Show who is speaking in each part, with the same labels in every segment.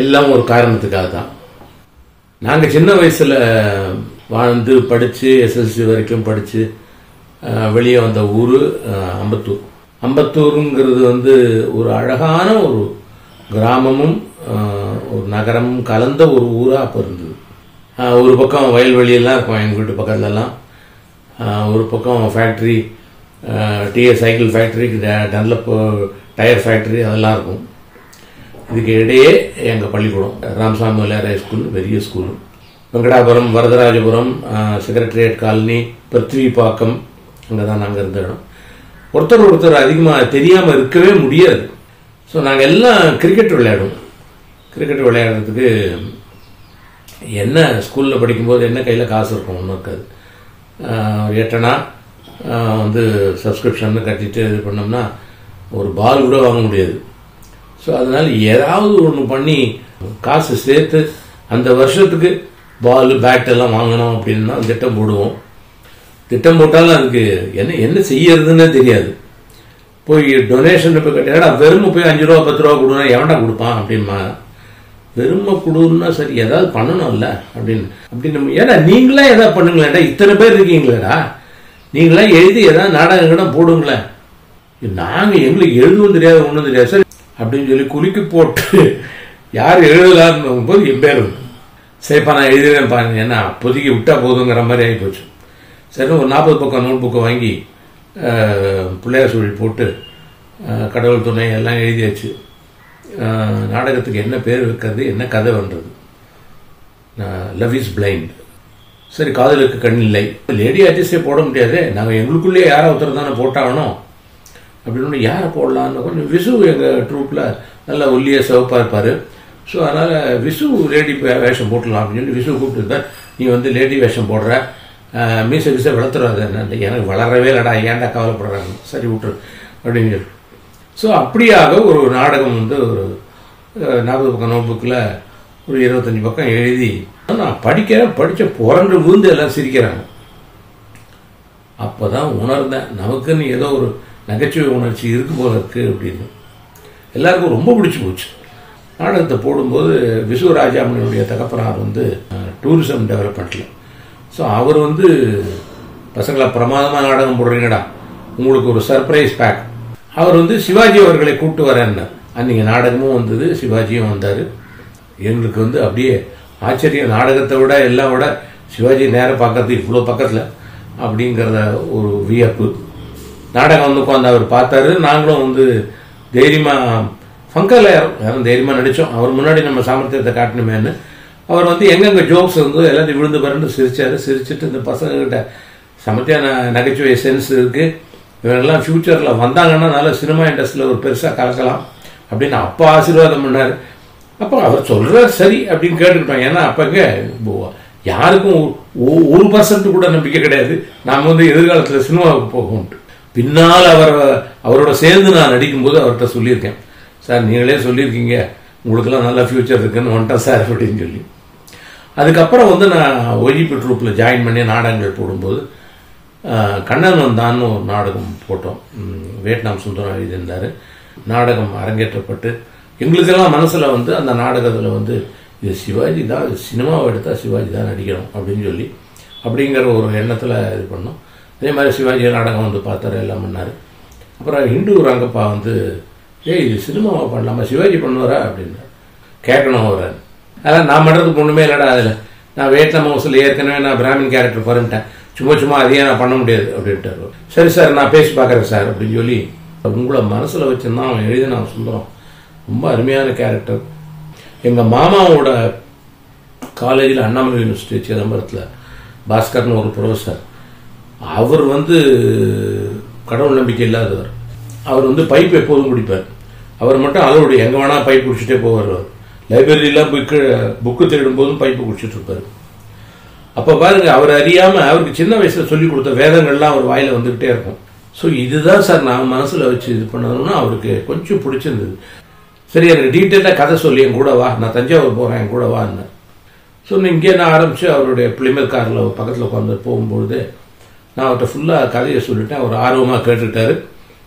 Speaker 1: எல்லாம் ஒரு காரணத்துக்காக தான் நாங்கள் சின்ன வயசில் வாழ்ந்து படித்து எஸ்எல்சி வரைக்கும் படித்து வெளியே வந்த ஊர் அம்பத்தூர் அம்பத்தூருங்கிறது வந்து ஒரு அழகான ஒரு கிராமமும் அஹ், ஒரு நகரமும் கலந்த ஒரு ஊராக அப்போ இருந்தது அஹ், ஒரு பக்கம் வயல்வெளியெல்லாம் இருக்கும் எங்கள் வீட்டு பக்கத்துலலாம் அஹ், ஒரு பக்கம் factory TS cycle factory Dunlop tyre factory அதெல்லாம் இருக்கும் இதுக்கு இடையே எங்கள் பள்ளிக்கூடம் ராமசாமி விளையாட ஸ்கூல் பெரிய school Venkatapuram Varadharajapuram secretariat colony Pruthvipakkam அங்கே தான் நாங்கள் இருந்த இடம் ஒருத்தர் ஒருத்தர் அதிகமாக தெரியாமல் இருக்கவே முடியாது ஸோ நாங்கள் எல்லாம் கிரிக்கெட் விளையாடுவோம் கிரிக்கெட் விளையாடுறதுக்கு என்ன ஸ்கூலில் படிக்கும்போது என்ன கையில் காசு இருக்கும் ஒன்றும் இருக்காது ஆஹ் ஒரு எட்டனா ஆஹ் வந்து சப்ஸ்கிரிப்ஷன் கட்டிட்டு இது பண்ணோம்னா ஒரு பால் கூட வாங்க முடியாது ஸோ அதனால ஏதாவது ஒன்று பண்ணி காசு சேர்த்து அந்த வருஷத்துக்கு பால் பேட் எல்லாம் வாங்கணும் அப்படின்னா திட்டம் போடுவோம் திட்டம் போட்டாலும் அதுக்கு என்ன என்ன செய்யறதுன்னே தெரியாது போய் டொனேஷன் இப்போ கேட்டா வெறுமை போய் அஞ்சு ரூபா பத்து ரூபா கொடுனா எவன்டா கொடுப்பான் அப்படின்மா வெறுமை கொடுன்னா சரி ஏதாவது பண்ணணும்ல அப்படின்னு அப்படின்னு ஏன்னா நீங்களே ஏதாவது பண்ணுங்களேடா இத்தனை பேர் இருக்கீங்களேடா நீங்களே எழுதி ஏதாவது நாடகம் கூட போடுங்களேன் நாங்கள் எங்களுக்கு எழுதவும் தெரியாது ஒன்றும் தெரியாது சரி அப்படின்னு சொல்லி குலுக்கி போட்டு யார் எழுதலான்னு போது என் பேர் வந்து சரிப்பா நான் எழுதுறேன் பாருங்க ஏன்னா அப்போதைக்கு விட்டா போதுங்கிற மாதிரி ஆகி போச்சு சரி ஒரு நாற்பது பக்கம் நோட் புக்கை வாங்கி அஹ், பிள்ளையார் சொல்லி போட்டு அஹ், கடவுள் துணை எல்லாம் எழுதியாச்சு அஹ், நாடகத்துக்கு என்ன பேர் வைக்கிறது என்ன கதை பண்ணுறது லவ் இஸ் பிளைண்ட் சரி காதலுக்கு கண் இல்லை லேடி ஆர்டிஸ்டே போட முடியாது நாங்கள் எங்களுக்குள்ளேயே யாரை ஒருத்தர் தானே போட்டாகணும் அப்படின்னு யாரை போடலான்னு கொஞ்சம் விசு எங்கள் ட்ரூப்பில் நல்லா ஒல்லிய சிவப்பாக இருப்பார் ஸோ அதனால் விசு லேடி வே- வேஷம் போட்டுடலாம் அப்படின்னு சொல்லி விசு கூப்பிட்டு நீ வந்து லேடி வேஷம் போடுற அஹ், மீச விச வளர்த்துறாது என்ன எனக்கு வளரவே இல்லடா ஏன்டா கவலைப்படுறாங்க சரி விட்டுரு அப்படின்னு சொல்லி ஸோ அப்படியாக ஒரு நாடகம் வந்து ஒரு அஹ், நாற்பது பக்கம் நோட் புக்கில் ஒரு இருபத்தஞ்சி பக்கம் எழுதி நான் படிக்கிறேன் படித்த புரண்டு விழுந்து எல்லாம் சிரிக்கிறாங்க அப்பதான் உணர்ந்தேன் நமக்குன்னு ஏதோ ஒரு நகைச்சுவை உணர்ச்சி இருக்கு போல இருக்கு அப்படின்னு எல்லாருக்கும் ரொம்ப பிடிச்சி போச்சு நாடகத்தை போடும்போது விசுவராஜாமணியுடைய தகப்பனார் வந்து டூரிசம் டெவலப்மெண்ட்டில் ஸோ அவர் வந்து பசங்களை பிரமாதமாக நாடகம் போடுறீங்கடா உங்களுக்கு ஒரு சர்ப்ரைஸ் பேக் அவர் வந்து சிவாஜி அவர்களை கூட்டு வரேன்னார் அன்றைக்கி நாடகமும் வந்தது சிவாஜியும் வந்தார் எங்களுக்கு வந்து அப்படியே ஆச்சரியம் நாடகத்தை விட எல்லாம் விட சிவாஜி நேரம் பார்க்கறது இவ்வளோ பக்கத்தில் அப்படிங்கிறத ஒரு வியப்பு நாடகம் வந்து உட்காந்து அவர் பார்த்தாரு நாங்களும் வந்து தைரியமாக ஃபங்கல் யாரும் தைரியமாக நடித்தோம் அவர் முன்னாடி நம்ம சாமர்த்தியத்தை காட்டணுமேன்னு அவர் வந்து எங்கெங்கே ஜோக்ஸ் இருந்தோ எல்லாத்தையும் விழுந்து பரண்டு சிரிச்சாரு சிரிச்சிட்டு இந்த பசங்ககிட்ட சமத்தியான நகைச்சுவை சென்ஸ் இருக்குது இவங்கெல்லாம் ஃப்யூச்சரில் வந்தாங்கன்னா நல்ல சினிமா இண்டஸ்ட்ரியில் ஒரு பெருசாக கலக்கலாம் அப்படின்னு அப்பா ஆசீர்வாதம் பண்ணார் அப்போ அவர் சொல்கிறார் சரி அப்படின்னு கேட்டுக்கிட்டோம் ஏன்னா அப்போங்க யாருக்கும் ஒ- ஒரு பர்சன்ட் கூட நம்பிக்கை கிடையாது நாம் வந்து எதிர்காலத்தில் சினிமாவுக்கு போகும்ட்டு பின்னால் அவர் அவரோட சேர்ந்து நான் நடிக்கும்போது அவர்கிட்ட சொல்லியிருக்கேன் சார் நீங்களே சொல்லியிருக்கீங்க உங்களுக்கெல்லாம் நல்ல ஃப்யூச்சர் இருக்குன்னு வந்துட்டேன் சார் அப்படின்னு சொல்லி அதுக்கப்புறம் வந்து நான் ஒய்ஜிபி ட்ரூப்பில் ஜாயின் பண்ணி நாடகங்கள் போடும்போது ஆஹ், கண்ணன் வந்தான்னு ஒரு நாடகம் போட்டோம் ம், வியட்நாம் சுந்தரம் எழுதியிருந்தார் நாடகம் அரங்கேற்றப்பட்டு எங்களுக்கெல்லாம் மனசில் வந்து அந்த நாடகத்தில் வந்து இது சிவாஜி தான் இது சினிமாவை எடுத்தால் சிவாஜி தான் நடிக்கணும் அப்படின்னு சொல்லி அப்படிங்கிற ஒரு எண்ணத்தில் இது பண்ணோம் அதே மாதிரி சிவாஜி நாடகம் வந்து பார்த்தாரு எல்லாம் பண்ணார் அப்புறம் ஹிந்து ரங்கப்பா வந்து ஏய் இது சினிமாவை பண்ணலாமா சிவாஜி பண்ணுவாரா அப்படின்னாரு கேட்கணும் அவரை அதான் நான் பண்ணுறதுக்கு ஒன்றுமே இல்லைடா அதில் நான் வியட்நாம் ஹவுஸில் ஏற்கனவே நான் பிராமின் கேரக்டர் பண்ணிட்டேன் சும்மா சும்மா அதையே நான் பண்ண முடியாது அப்படின்ட்டாரு சரி சார் நான் பேசி பார்க்குறேன் சார் அப்படின்னு சொல்லி உங்களை மனசில் வச்சுருந்தான் அவன் எழுதினான் சுந்தரம் ரொம்ப அருமையான கேரக்டர் எங்கள் மாமாவோட காலேஜில் அண்ணாமலை யூனிவர்சிட்டி சிதம்பரத்தில் பாஸ்கர்னு ஒரு ப்ரொஃபஸர் அவர் வந்து கடவுள் நம்பிக்கை இல்லாதவர் அவர் வந்து பைப் எப்போதும் குடிப்பார் அவர் மட்டும் அளவுடைய எங்கே வேணால் பைப் குடிச்சிட்டே போவார் அவர் லைப்ரரியிலாம் போய் புக்கு தேடும் போதும் பைப்பு குடிச்சிட்டு இருப்பார் அப்போ பாருங்க அவர் அறியாமல் அவருக்கு சின்ன வயசில் சொல்லி கொடுத்த வேதங்கள்லாம் அவர் வாயில் வந்துக்கிட்டே இருக்கும் ஸோ இதுதான் சார் நான் மனசில் வச்சு இது பண்ணணும்னா அவருக்கு கொஞ்சம் பிடிச்சிருந்தது சரி எனக்கு டீட்டெயிலாக கதை சொல்லி என் கூட வா நான் தஞ்சாவூர் போகிறேன் என் கூட வான்னு ஸோ இங்கே நான் ஆரம்பித்து அவருடைய பிளிமர் காரில் பக்கத்தில் உட்காந்து போகும்பொழுது நான் அவர்கிட்ட ஃபுல்லாக கதையை சொல்லிட்டேன் அவர் ஆர்வமாக கேட்டுக்கிட்டாரு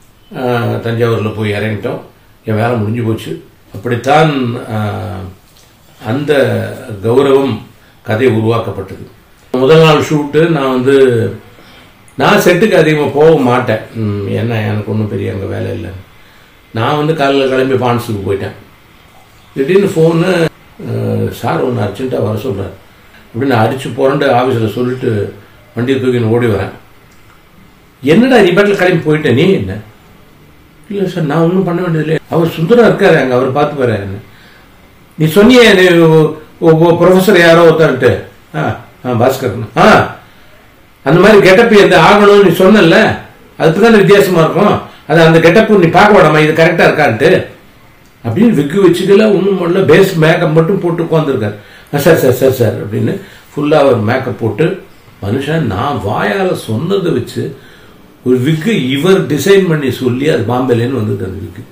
Speaker 1: ஆஹ், தஞ்சாவூரில் போய் இறங்கிட்டோம் என் வேலை முடிஞ்சு போச்சு அப்படித்தான் ஆஹ், அந்த கௌரவம் கதை உருவாக்கப்பட்டது முதல் நாள் ஷூட்டு நான் வந்து நான் செட்டுக்கு அதிகமாக போக மாட்டேன் ம், என்ன எனக்கு ஒன்றும் பெரிய அங்கே வேலை இல்லை நான் வந்து காலையில் கிளம்பி பான்ஸுக்கு போயிட்டேன் திடீர்னு ஃபோனு சார் ஒன்று அர்ஜென்ட்டாக வர சொல்கிறார் அப்படின்னு அடித்து புரண்டு ஆஃபீஸில் சொல்லிட்டு வண்டியை தூக்கின்னு ஓடி வரேன் என்னடா நீ பாட்டில் கிளம்பி போயிட்ட நீ என்ன இல்லை சார் நான் ஒன்றும் பண்ண வேண்டியதில்லை அவர் சுந்தரம் இருக்காரு அங்கே அவர் பார்த்து பாரு என்ன நீ சொன்னியே நீ ப்ரொஃபஸர் யாரோ ஒருத்தன்ட்டு ஆ ஆ பாஸ்கர் ஆ அந்த மாதிரி கெட்டப் எந்த ஆகணும்னு நீ சொன்னல அதுக்கு தானே வித்தியாசமா இருக்கும் அது அந்த கெட்டப்பு நீ பார்க்க வேடாமா இது கரெக்டாக இருக்கான்ட்டு அப்படின்னு விக்கு வச்சுக்கல ஒன்றும் பண்ணல பேஸ் மேக்கப் மட்டும் போட்டு உட்காந்துருக்காரு சார் சார் சார் சார் அப்படின்னு ஃபுல்லாக அவர் மேக்கப் போட்டு மனுஷன் நான் வாயால் சொன்னதை வச்சு ஒரு விக்கு இவர் டிசைன் பண்ணி சொல்லி அது பாம்பேலேன்னு வந்தது அந்த விக்கு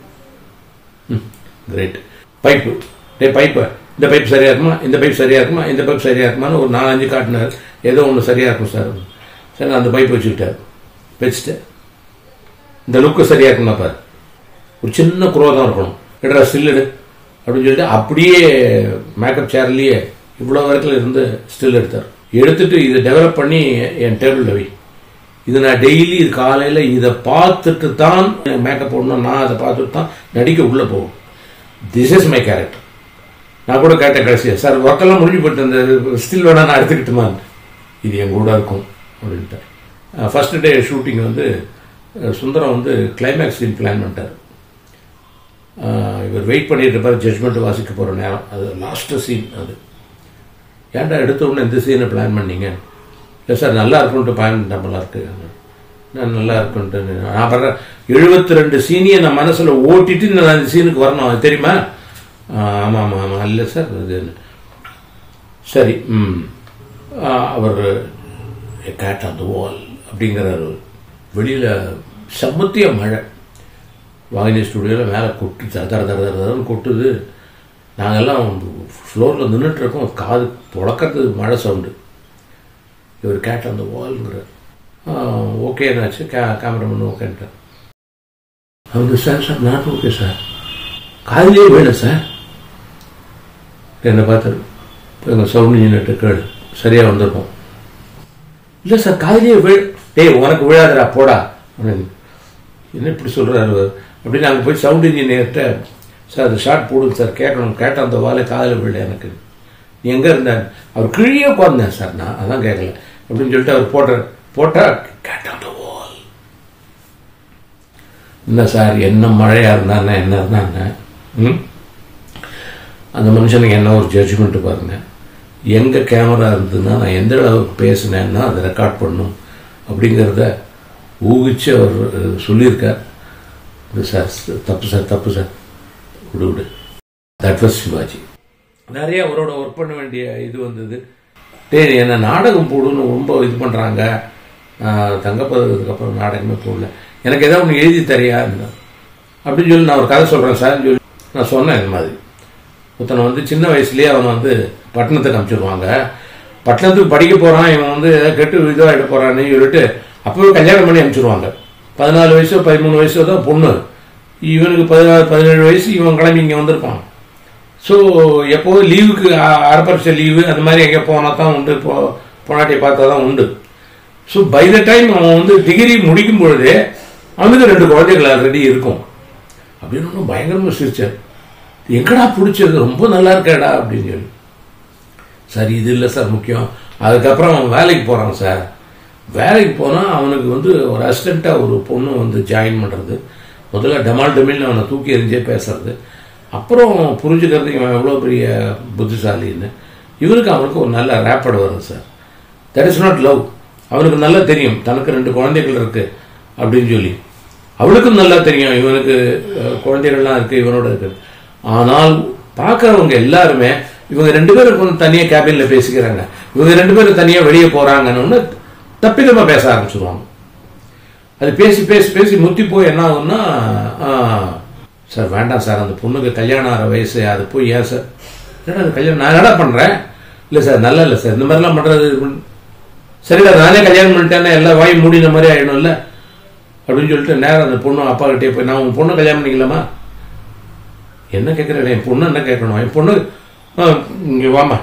Speaker 1: கிரேட் பைப்பு டே பைப்பு இந்த பைப் சரியா இருக்குமா இந்த பைப் சரியா இருக்குமா இந்த பைப் சரியா இருக்குமான்னு ஒரு நாலஞ்சு காட்டினார் ஏதோ ஒன்று சரியா இருக்கும் சார் சரி நான் அந்த பைப் வச்சுக்கிட்டார் வச்சுட்டேன் இந்த லுக்கு சரியா இருக்குமா பாரு ஒரு சின்ன குரோதம் இருக்கணும் எடுறா ஸ்டில் எடு அப்படின்னு சொல்லிட்டு அப்படியே மேக்கப் சேர்லேயே இவ்வளோ வரைக்கும் இருந்து ஸ்டில் எடுத்தார் எடுத்துட்டு இதை டெவலப் பண்ணி என் டேபிளில் வை இது நான் டெய்லி இது காலையில் இதை பார்த்துட்டு தான் மேக்கப் போடணும் நான் அதை பார்த்துட்டு தான் நடிக்க உள்ளே போகும் திஸ் இஸ் மை கேரக்டர் நான் கூட கேட்டேன் கடைசியாக சார் ஒர்க்கெல்லாம் முடிஞ்சு போயிட்டு இந்த ஸ்டில் வேணா நான் எடுத்துக்கிட்டுமா இது என் கூட இருக்கும் அப்படின்ட்டு ஃபர்ஸ்ட் டே ஷூட்டிங் வந்து அஹ், சுந்தரம் வந்து கிளைமேக்ஸ் சீன் பிளான் பண்ணிட்டார் அஹ், இவர் வெயிட் பண்ணிட்டு இருப்பார் ஜட்மெண்ட் வாசிக்க போகிற நேரம் அது லாஸ்ட்டு சீன் அது ஏன்டா எடுத்த உடனே இந்த சீனை பிளான் பண்ணீங்க இல்லை சார் நல்லா இருக்குன்ட்டு பிளான் நல்லா இருக்கு நான் நல்லா இருக்குன்ட்டு நான் வர்ற எழுபத்தி ரெண்டு சீனியை நான் மனசில் ஓட்டிட்டு நான் அந்த சீனுக்கு வரணும் அது தெரியுமா ஆஹ் ஆமாம் ஆமாம் ஆமாம் இல்லை சார் இது சரி ம் ஆஹ் அவர் கேட் ஆன் த வால் அப்படிங்கிறாரு வெளியில் செம்மத்திய மழை வாகினி ஸ்டுடியோவில் மேலே கொட்டு தர தர தர தர தரன்னு கொட்டுது நாங்கெல்லாம் ஃப்ளோரில் நின்றுட்டுருக்கோம் காது புழக்கிறது மழை சவுண்டு இவர் கேட் அந்த வால்ங்கிறார் ஓகேனாச்சு கே கேமராமேன் ஓகேன்ட்டார் அவர் sir sir not okay sir காதிலே வேணும் சார் என்னை பார்த்தாரு எங்கள் சவுண்ட் இன்ஜினியர்கிட்ட கேளு சரியாக வந்திருக்கோம் இல்லை சார் காதிலே விழ டேய் உனக்கு விழாதடா போடா அப்படின்னு என்ன இப்படி சொல்கிறாரு அவர் அப்படின்னு அங்கே போய் சவுண்ட் இன்ஜினியர்கிட்ட சார் அது ஷார்ட் போடுங்க சார் கேட்கணும் கேட்ட அந்த வாழை காதில் விழ எனக்கு நீ எங்கே இருந்தார் அவர் கீழே உட்காந்தேன் சார் நான் அதான் கேட்கல அப்படின்னு சொல்லிட்டு அவர் போட்ட போட்டால் கேட்டான் அந்த வால் இல்லை சார் என்ன மழையாக இருந்தானே என்ன இருந்தாங்க ம் அந்த மனுஷனுக்கு என்ன ஒரு ஜட்ஜ்மெண்ட் பாருங்க எங்கே கேமரா இருந்ததுன்னா நான் எந்த அளவுக்கு பேசினேன்னா அதை ரெக்கார்ட் பண்ணும் அப்படிங்கிறத ஊகிச்சு அவர் அஹ், சொல்லியிருக்கார் இது சார் தப்பு சார் தப்பு சார் விடு விடு தட் வாஸ் சிவாஜி நிறைய அவரோட ஒர்க் பண்ண வேண்டிய இது வந்தது டேய் என்ன நாடகம் போடுன்னு ரொம்ப இது பண்ணுறாங்க தங்கப்பதற்கு அப்புறம் நாடகமே போடல எனக்கு ஏதாவது ஒன்று எழுதி தரியா அப்படின்னு சொல்லி நான் ஒரு கதை சொல்கிறேன் சார் சொல்லி நான் சொன்னேன் இந்த மாதிரி ஒருத்தனை வந்து சின்ன வயசுலயே அவன் வந்து பட்டணத்துக்கு அனுப்பிச்சிடுவாங்க பட்டணத்துக்கு படிக்க போகிறான் இவன் வந்து ஏதாவது கெட்டு இதாக எடுக்க போகிறான்னு சொல்லிட்டு அப்பவே கல்யாணம் பண்ணி அனுப்பிச்சிடுவாங்க பதினாலு வயசோ பதிமூணு வயசோ தான் பொண்ணு இவனுக்கு பதினாறு பதினேழு வயசு இவன் கிளம்பி இங்கே வந்திருப்பான் ஸோ எப்போதும் லீவுக்கு அரப்பரிச லீவு அந்த மாதிரி எங்கே போனால் தான் உண்டு இப்போ பொனாட்டியை பார்த்தா தான் உண்டு ஸோ பை த டைம் அவன் வந்து டிகிரி முடிக்கும் பொழுதே அவனுக்கு ரெண்டு குழந்தைகள் ஆல்ரெடி இருக்கும் அப்படின்னு ஒன்றும் பயங்கரமாக சிரிச்சார் எங்கடா பிடிச்சது ரொம்ப நல்லா இருக்கேடா அப்படின்னு சொல்லி சார் இது இல்லை சார் முக்கியம் அதுக்கப்புறம் அவன் வேலைக்கு போகிறான் சார் வேலைக்கு போனால் அவனுக்கு வந்து ஒரு அசிஸ்டண்ட்டாக ஒரு பொண்ணு வந்து ஜாயின் பண்ணுறது முதல்ல டெமால் டெமில்னு அவனை தூக்கி எறிஞ்சே பேசுறது அப்புறம் புரிஞ்சுக்கிறது இவன் எவ்வளோ பெரிய புத்திசாலின்னு இவருக்கு அவனுக்கு ஒரு நல்ல ரேப்பட் வருது sir that is not love அவனுக்கு நல்லா தெரியும் தனக்கு ரெண்டு குழந்தைகள் இருக்கு அப்படின்னு சொல்லி அவளுக்கும் நல்லா தெரியும் இவனுக்கு அஹ், குழந்தைகள்லாம் இருக்கு இவனோட இருக்கு ஆனால் பார்க்குறவங்க எல்லாருமே இவங்க ரெண்டு பேரும் கொஞ்சம் தனியாக கேபினில் பேசிக்கிறாங்க இவங்க ரெண்டு பேரும் தனியாக வெளியே போகிறாங்கன்னு தப்பிதமாக பேச ஆரம்பிச்சிருவாங்க அது பேசி பேசி பேசி முத்தி போய் என்ன ஆகும்னா ஆ, சார் வேண்டாம் சார் அந்த பொண்ணுக்கு கல்யாணம் ஆகிற வயசு அது போய் ஏன் சார் என்னடா அது கல்யாணம் நான் என்னடா பண்ணுறேன் இல்லை சார் நல்லா இல்லை சார் இந்த மாதிரிலாம் பண்ணுறது சரிடா நானே கல்யாணம் பண்ணிட்டேன்னா எல்லா வாயும் மூடின மாதிரி ஆயிடும்ல அப்படின்னு சொல்லிட்டு நேரம் அந்த பொண்ணு அப்பா கிட்டே போய் நான் உன் பொண்ணு கல்யாணம் பண்ணிக்கலாமா என்ன கேட்குறேன் என் பொண்ணு என்ன கேட்கணும் என் பொண்ணு இங்கே வாமா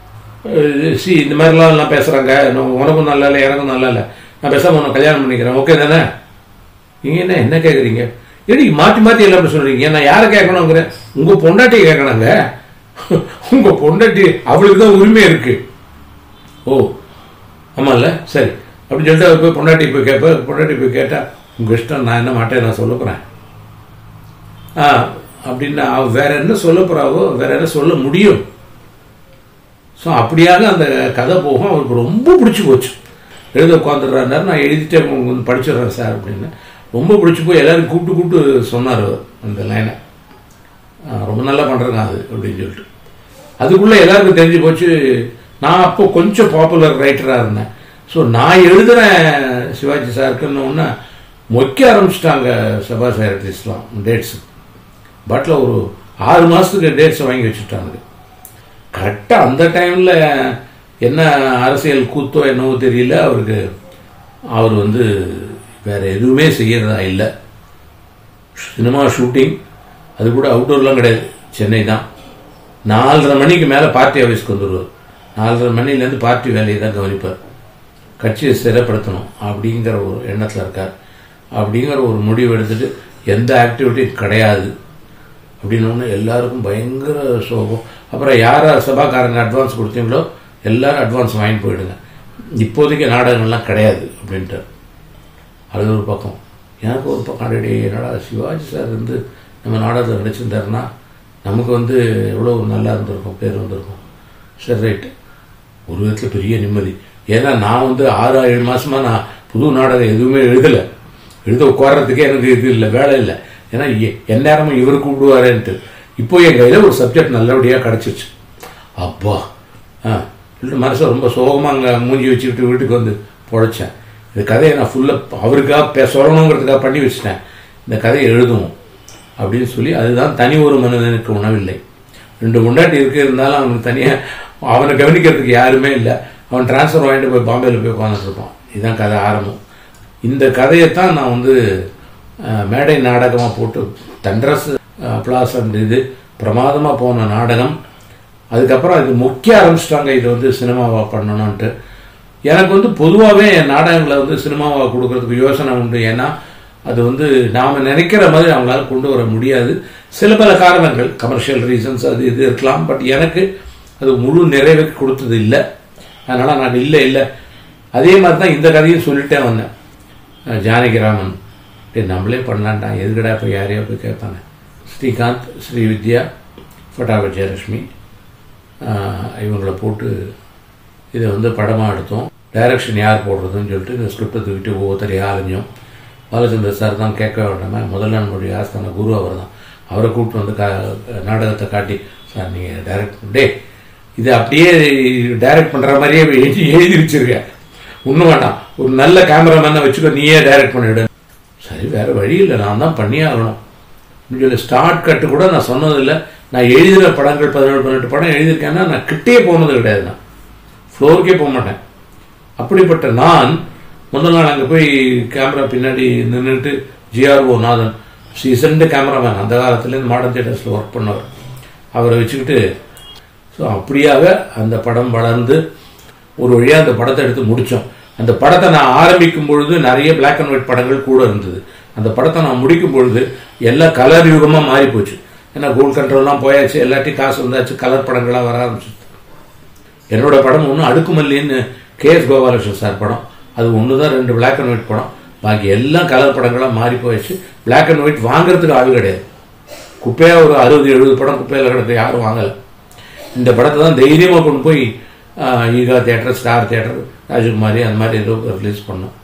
Speaker 1: சி இந்த மாதிரிலாம் எல்லாம் பேசுகிறாங்க உனக்கும் நல்லா இல்லை எனக்கும் நல்லா இல்லை நான் பேசாமல் உனக்கு கல்யாணம் பண்ணிக்கிறேன் ஓகே தானே நீங்கள் என்ன என்ன கேட்குறீங்க ஏடி மாற்றி மாற்றி எல்லாம் இப்படி சொல்கிறீங்க நான் யாரை கேட்கணுங்கிறேன் உங்கள் பொண்டாட்டியை கேட்கணுங்க உங்கள் பொண்டாட்டி அவளுக்கு தான் உரிமை இருக்குது ஓ ஆமாம்ல சரி அப்படின்னு சொல்லிட்டு அவர் போய் பொண்டாட்டி போய் கேட்ப பொண்டாட்டி போய் கேட்டால் உங்கள் இஷ்டம் நான் என்ன மாட்டேன் நான் சொல்ல போகிறேன் ஆ அப்படின்னா அவ வேற என்ன சொல்ல போகிறாவோ வேற என்ன சொல்ல முடியும் ஸோ அப்படியாக அந்த கதை போகும் அவருக்கு ரொம்ப பிடிச்சி போச்சு எழுத உட்காந்துடுறாரு நான் எழுதிட்டேன் உங்களுக்கு வந்து படிச்சிடுறேன் சார் அப்படின்னு ரொம்ப பிடிச்சி போய் எல்லாரும் கூப்பிட்டு கூப்பிட்டு சொன்னார் அவர் அந்த லைனை ரொம்ப நல்லா பண்ணுறேங்க அது அப்படின்னு சொல்லிட்டு அதுக்குள்ளே எல்லாருக்கும் தெரிஞ்சு போச்சு நான் அப்போ கொஞ்சம் பாப்புலர் ரைட்டராக இருந்தேன் ஸோ நான் எழுதுகிறேன் சிவாஜி சாருக்குன்னு மொக்க ஆரம்பிச்சிட்டாங்க சபா சைரட்டிஸ்லாம் டேட்ஸு பட்டில் ஒரு ஆறு மாதத்துக்கு டேட்ஸை வாங்கி வச்சுட்டாங்க கரெக்டாக அந்த டைமில் என்ன அரசியல் கூத்தோ என்னவோ தெரியல அவருக்கு அவர் வந்து வேறு எதுவுமே செய்யறதா இல்லை சினிமா ஷூட்டிங் அது கூட அவுட்டோர்லாம் கிடையாது சென்னை தான் நாலரை மணிக்கு மேலே பார்ட்டி ஆஃபீஸ்க்கு வந்துடுவார் நாலரை மணிலேருந்து பார்ட்டி வேலையை தான் கவனிப்பார் கட்சியை ஸ்திரப்படுத்தணும் அப்படிங்கிற ஒரு எண்ணத்தில் இருக்கார் அப்படிங்கிற ஒரு முடிவு எடுத்துட்டு எந்த ஆக்டிவிட்டியும் கிடையாது அப்படின்னு எல்லாருக்கும் பயங்கர சோகம் அப்புறம் யார் சபாக்காரங்க அட்வான்ஸ் கொடுத்தீங்களோ எல்லாரும் அட்வான்ஸ் வாங்கிட்டு போயிடுங்க இப்போதைக்கு நாடகங்கள்லாம் கிடையாது அப்படின்ட்டு அது ஒரு பக்கம் எனக்கு ஒரு பக்கம் அடடி என்னடா சிவாஜி சார் வந்து நம்ம நாடகத்தில் நடிச்சிருந்தாருன்னா நமக்கு வந்து எவ்வளோ நல்லா இருந்திருக்கும் பேர் வந்திருக்கும் சரி ரைட்டு ஒரு விதத்தில் பெரிய நிம்மதி ஏன்னா நான் வந்து ஆறு ஏழு மாசமா நான் புது நாடகம் எதுவுமே எழுதலை எழுத உட்கார்றதுக்கே எனக்கு இது இல்லை வேலை இல்லை ஏன்னா என் நேரமும் இவர் கூப்பிடுவாரேன்ட்டு இப்போ என் கையில் ஒரு சப்ஜெக்ட் நல்லபடியாக கிடச்சிச்சு அப்பா ஆ இல்லை மனசை ரொம்ப சோகமாக அங்கே மூஞ்சி வச்சுக்கிட்டு வீட்டுக்கு வந்து பொழைச்சேன் இந்த கதையை நான் ஃபுல்லாக அவருக்காக பே சொல்லணுங்கிறதுக்காக பண்ணி வச்சுட்டேன் இந்த கதையை எழுதுவோம் அப்படின்னு சொல்லி அதுதான் தனி ஒரு மனிதனுக்கு உணவில்லை ரெண்டு முண்டாட்டி இருக்க இருந்தாலும் அவனுக்கு தனியாக அவனை கவனிக்கிறதுக்கு யாருமே இல்லை அவன் டிரான்ஸ்ஃபர் வாங்கிட்டு போய் பாம்பேயில் போய் உட்காந்துட்டு இருப்பான் இதுதான் கதை ஆரம்பம் இந்த கதையைத்தான் நான் வந்து மேடை நாடகமாக போட்டு தண்ட்ரஸ் அப்ளாஸ் அந்த இது பிரமாதமாக போன நாடகம் அதுக்கப்புறம் இது முக்கிய ஆரம்பிச்சிட்டாங்க இது வந்து சினிமாவாக பண்ணணும்ன்ட்டு எனக்கு வந்து பொதுவாகவே என் நாடகங்களை வந்து சினிமாவாக கொடுக்கறதுக்கு யோசனை உண்டு ஏன்னா அது வந்து நாம் நினைக்கிற மாதிரி அவங்களால கொண்டு வர முடியாது சில பல காரணங்கள் கமர்ஷியல் ரீசன்ஸ் அது இது இருக்கலாம் பட் எனக்கு அது முழு நிறைவை கொடுத்தது இல்லை அதனால் நான் இல்லை இல்லை அதே மாதிரி தான் இந்த கதையும் சொல்லிட்டே வந்தேன் ஜானகிராமன் டே நம்மளே பண்ணலான்டா எதுக்கடா இப்போ யாரையோ போய் கேட்பாங்க ஸ்ரீகாந்த் ஸ்ரீ வித்யா ஃபட்டாக ஜெயலட்சுமி இவங்களை போட்டு இதை வந்து படமாக எடுத்தோம் டைரக்ஷன் யார் போடுறதுன்னு சொல்லிட்டு இந்த ஸ்கிரிப்டை தூக்கிட்டு ஒவ்வொருத்தரையும் ஆலஞ்சும் பாலச்சந்தர் சார் தான் கேட்க வேண்டாமே முதல்ல நம்மளுடைய ஆஸ்தான குரு அவர் தான் அவரை கூப்பிட்டு வந்து கா நாடகத்தை காட்டி சார் நீங்கள் டைரக்ட் டே இது அப்படியே டைரக்ட் பண்ணுற மாதிரியே எழுதி எழுதி வச்சிருக்க ஒன்றும் வேண்டாம் ஒரு நல்ல கேமராமேனை வச்சுக்கோ நீயே டைரக்ட் பண்ணிவிடு சரி வேறு வழி இல்லை நான் தான் பண்ணியே ஆகணும் சொல்லி ஸ்டார்ட் கட்டு கூட நான் சொன்னதில்லை நான் எழுதின படங்கள் பதினேழு பதினெட்டு படம் எழுதியிருக்கேன்னா நான் கிட்டே போனது கிடையாது நான் ஃப்ளோருக்கே போக மாட்டேன் அப்படிப்பட்ட நான் முதல் நாள் அங்கே போய் கேமரா பின்னாடி நின்றுட்டு ஜிஆர்ஓ நாதன் சீசன்டு கேமராமேன் அந்த காலத்துலேருந்து மாடர்ன் தியேட்டர்ஸில் ஒர்க் பண்ணவர் அவரை வச்சுக்கிட்டு ஸோ அப்படியாக அந்த படம் வளர்ந்து ஒரு வழியாக அந்த படத்தை எடுத்து முடித்தோம் அந்த படத்தை நான் ஆரம்பிக்கும் பொழுது நிறைய பிளாக் அண்ட் ஒயிட் படங்கள் கூட இருந்தது அந்த படத்தை நான் முடிக்கும் பொழுது எல்லாம் கலர் யுகமாக மாறி போச்சு ஏன்னா கோல்ட் கண்ட்ரோல்லாம் போயாச்சு எல்லாத்தையும் காசு வந்தாச்சு கலர் படங்களாக வர ஆரம்பிச்சு என்னோட படம் ஒன்று அடுக்குமல்லின்னு கே எஸ் கோபாலகிருஷ்ணன் சார் படம் அது ஒன்று தான் ரெண்டு பிளாக் அண்ட் ஒயிட் படம் பாக்கி எல்லாம் கலர் படங்களாக மாறி போயிடுச்சு பிளாக் அண்ட் ஒயிட் வாங்குறதுக்கு ஆள் கிடையாது குப்பையாக ஒரு அறுபது எழுபது படம் குப்பையில் கிடக்கு யாரும் வாங்கலை இந்த படத்தை தான் தைரியமாக கொண்டு போய் Ega theatre star theatre Rajakumari அந்த மாதிரி ஏதோ ரிலீஸ் பண்ணோம்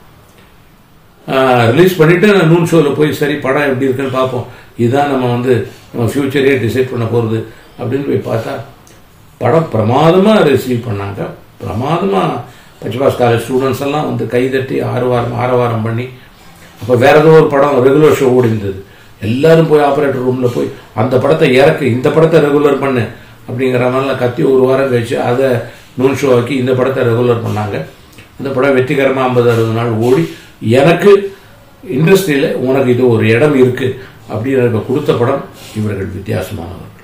Speaker 1: ரிலீஸ் பண்ணிவிட்டு நான் நூன் ஷோவில் போய் சரி படம் எப்படி இருக்குன்னு பார்ப்போம் இதுதான் நம்ம வந்து நம்ம ஃப்யூச்சரே டிசைட் பண்ண போகிறது அப்படின்னு போய் பார்த்தா படம் பிரமாதமாக ரிசீவ் பண்ணாங்க பிரமாதமாக பச்சபாஸ் காலேஜ் ஸ்டூடெண்ட்ஸ் எல்லாம் வந்து கைதட்டி ஆறு வாரம் ஆறு வாரம் பண்ணி அப்போ வேற ஏதோ ஒரு படம் ரெகுலர் ஷோ ஓடி இருந்தது எல்லாரும் போய் ஆப்ரேட்டர் ரூமில் போய் அந்த படத்தை இறக்கு இந்த படத்தை ரெகுலர் பண்ணு அப்படிங்கிற மாதிரிலாம் கத்தி ஒரு வாரம் கழிச்சு அதை நூன் ஷோ ஆக்கி இந்த படத்தை ரெகுலர் பண்ணாங்க அந்த படம் வெற்றிகரமாக ஐம்பது அறுபது நாள் ஓடி எனக்கு இண்டஸ்ட்ரியில் உனக்கு இது ஒரு இடம் இருக்குது அப்படின்னு எனக்கு கொடுத்த படம் இவர்கள் வித்தியாசமானவர்கள்